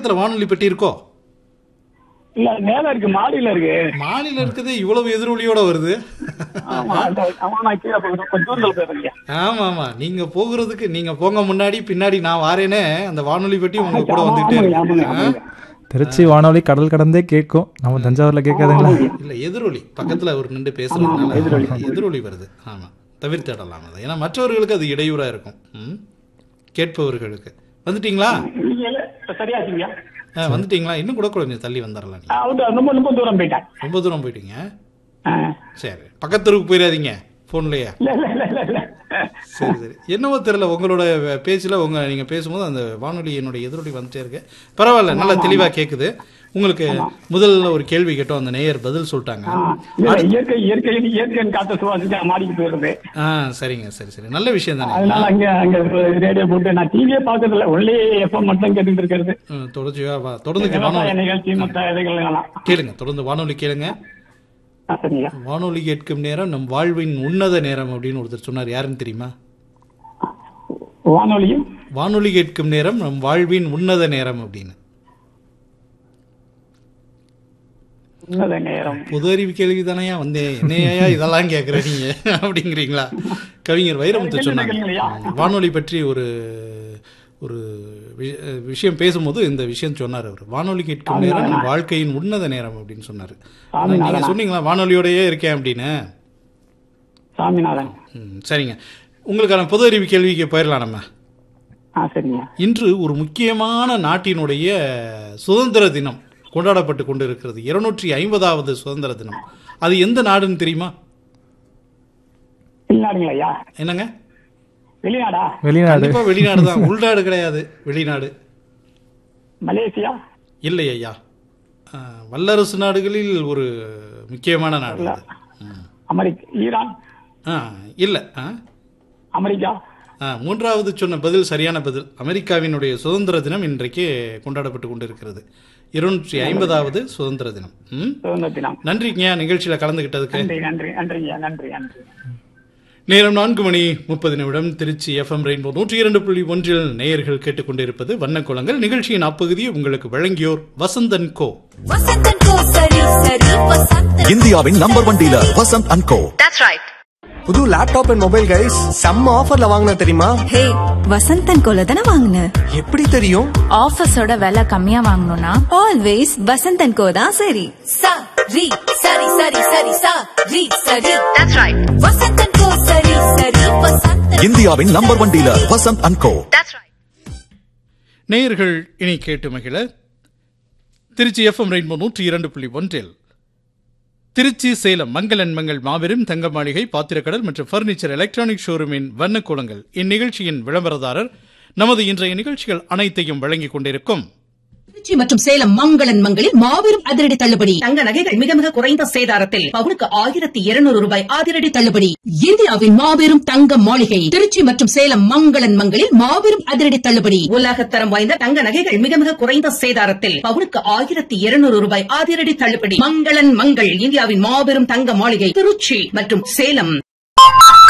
பக்கத்துல வானொலி பெட்டி இருக்கோ இல்ல மேல இருக்கு மாடியில இருக்கு மாநில இருக்குது இவ்வளவு எதிரொலியோட வருது ஆமா அந்த- ஆமா நான் கீழே போகிறேன் கொஞ்சம் தூரத்தில் போயிருக்கீங்க ஆமா ஆமா நீங்க போகிறதுக்கு நீங்க போங்க முன்னாடி பின்னாடி நான் வாரேனே அந்த வானொலி பெட்டி உங்க கூட வந்துட்டே ஆமாங்க, ஆமாங்க, இருக்கு ஆமாங்க. திருச்சி வானொலி கடல் கடந்தே கேட்கும் நம்ம தஞ்சாவூர்ல கேட்காதுங்களா இல்ல எதிரொலி பக்கத்துல ஒரு நின்று பேசுறதுனால எதிரொலி வருது ஆமா தவிர்த்திடலாம் அதை ஏன்னா மற்றவர்களுக்கு அது இடையூறா இருக்கும் ம்? கேட்பவர்களுக்கு வந்துட்டீங்களா நீங்க இல்ல, இப்ப சரியாச்சுங்க ஆ, வந்துட்டீங்களா இன்னும் கூட கொஞ்சம் தள்ளி வந்துடலாம் நீங்க அவரு ரொம்ப ரொம்ப தூரம் போயிட்டேன் ரொம்ப தூரம் போயிட்டீங்க ஆ. சரி பக்கத்தருக்கு போயிடாதீங்க போன்லயே இல்ல இல்ல இல்ல இல்ல இல்ல சரி சரி என்னவோ தெரியல உங்களோட பேச்சுல உங்க நீங்க பேசும்போது அந்த வானொலி என்னோட எதிரொலி வந்துட்டே இருக்கு பரவாயில்ல நல்லா தெளிவா கேக்குது உங்களுக்கு முதல்ல ஒரு கேள்வி கேட்டோம் அந்த நேயர் பதில் சொல்லிட்டாங்க ஆ, இல்ல, இயற்கை இயற்கை இயற்கையின் காத்த சுவாசிக்க மாடிக்கு போயிருது ஆ சரிங்க சரி சரி நல்ல விஷயம் தானே அதனால அங்க அங்க ரேடியோ போட்டு நான் டிவியே பாக்குறது இல்ல ஒன்லி எஃப்எம் மட்டும் கேட்டுட்டு இருக்கிறது ம், தொடர்ச்சியா வா- தொடர்ந்து கே- விவசாய வானொலி நிகழ்ச்சி மத்த இதுகள் எல்லாம் கேளுங்க தொடர்ந்து வானொலி கேளுங்க ஆ, சரிங்க வானொலி கேட்கும் நேரம் நம் வாழ்வின் உன்னத நேரம் அப்படின்னு ஒருத்தர் சொன்னார் யாருன்னு தெரியுமா வானொலியும் வானொலி கேட்கும் நேரம் நம் வாழ்வின் உன்னத நேரம் அப்படின்னு உன்னத நேரம் பொது அறிவு கேள்வி தானையா வந்தேன் என்னையா இதெல்லாம் கேட்குற நீங்க அப்படிங்கிறீங்களா கவிஞர் வைரமுத்து சொன்னாங்க கேளுங்கய்யா. வானொலி பற்றி ஒரு ஒரு வி- விஷயம் பேசும்போது இந்த விஷயம் சொன்னார் அவர் வானொலி கேட்கும் நேரம் நம் வாழ்க்கையின் உன்னத நேரம் அப்படின்னு சொன்னாரு ஆனா நீங்க சொன்னீங்களா வானொலியோடயே இருக்கேன் அப்படின்னு சாமிநாதன் ம், சரிங்க உங்களுக்கான பொது அறிவு கேள்விக்கு போயிடலாம் நம்ம ஆ சரிங்க இன்று ஒரு முக்கியமான நாட்டினுடைய சுதந்திர தினம் கொண்டாடப்பட்டு கொண்டு இருக்கிறது இருநூற்றி ஐம்பதாவது சுதந்திர தினம் அது எந்த நாடுன்னு தெரியுமா வெளிநாடுங்களா ஐயா என்னங்க வெளிநாடா வெளிநாடு கண்டிப்பா வெளிநாடு தான் உள்நாடு கிடையாது வெளிநாடு மலேசியா இல்லை ஐயா ஆ, வல்லரசு நாடுகளில் ஒரு முக்கியமான நாடு அது. ம். அமெரிக்க ஈரான் ஆ இல்லை ஆ அமெரிக்கா ஆ, மூன்றாவது சொன்ன பதில் சரியான பதில் அமெரிக்காவினுடைய சுதந்திர தினம் இன்றைக்கு கொண்டாடப்பட்டு கொண்டிருக்கிறது இருநூற்றி ஐம்பதாவது சுதந்திர தினம் ம் சுதந்திர தினம் நன்றிங்க நிகழ்ச்சியில கலந்துகிட்டதுக்கு நன்றி நன்றி நன்றிங்க நன்றி நன்றி நேரம் நான்கு மணி முப்பது நிமிடம் திருச்சி எஃப்எம் ரெயின்போ நூற்றி இரண்டு புள்ளி ஒன்றில் நேயர்கள் கேட்டுக்கொண்டிருப்பது வண்ணக்குளங்கள் நிகழ்ச்சியின் அப்பகுதியை உங்களுக்கு வழங்கியோர் வசந்தன் கோ வசந்தன் கோ சரி சரி வசந்தன் இந்தியாவின் number one dealer Vasanth and co That's right. புது லேப்டாப் அண்ட் மொபைல் கைஸ் செம்ம ஆஃபர்ல வாங்கின தெரியுமா ஹே வசந்தன் கோல தானே வாங்கின எப்படி தெரியும் ஆஃபீஸோட விலை கம்மியா வாங்கணும்னா ஆல்வேஸ் வசந்தன் கோ தான் சரி சா ரி சரி சரி சரி சா ரி சரி That's right. வசந்தன் கோ சரி சரி வசந்தன் இந்தியாவின் number one dealer Vasanth and co That's right. நேயர்கள் இனி கேட்டு மகிழ திருச்சி எஃப்எம் ரெயின்போ நூற்றி இரண்டு புள்ளி ஒன்றில் திருச்சி சேலம் மங்களன் மங்கள் மாபெரும் தங்க மாளிகை பாத்திரக்கடல் மற்றும் பர்னிச்சர் எலக்ட்ரானிக் ஷோரூமின் வண்ணக்கோலங்கள் இந்நிகழ்ச்சியின் விளம்பரதாரர் நமது இன்றைய நிகழ்ச்சிகள் அனைத்தையும் வழங்கிக் கொண்டிருக்கும் திருச்சி மற்றும் சேலம் மங்களன் மங்களில் மாபெரும் அதிரடி தள்ளுபடி தங்க நகைகள் மிக மிக குறைந்த சேதாரத்தில் பவுனுக்கு ஆயிரத்தி இருநூறு ரூபாய் அதிரடி தள்ளுபடி இந்தியாவின் மாபெரும் தங்க மாளிகை திருச்சி மற்றும் சேலம் மங்களன் மங்களில் மாபெரும் அதிரடி தள்ளுபடி உலகத்தரம் வாய்ந்த தங்க நகைகள் மிக மிக குறைந்த சேதாரத்தில் பவுனுக்கு ஆயிரத்தி இருநூறு ரூபாய் அதிரடி தள்ளுபடி மங்களன் மங்கள் இந்தியாவின் மாபெரும் தங்க மாளிகை திருச்சி மற்றும் சேலம்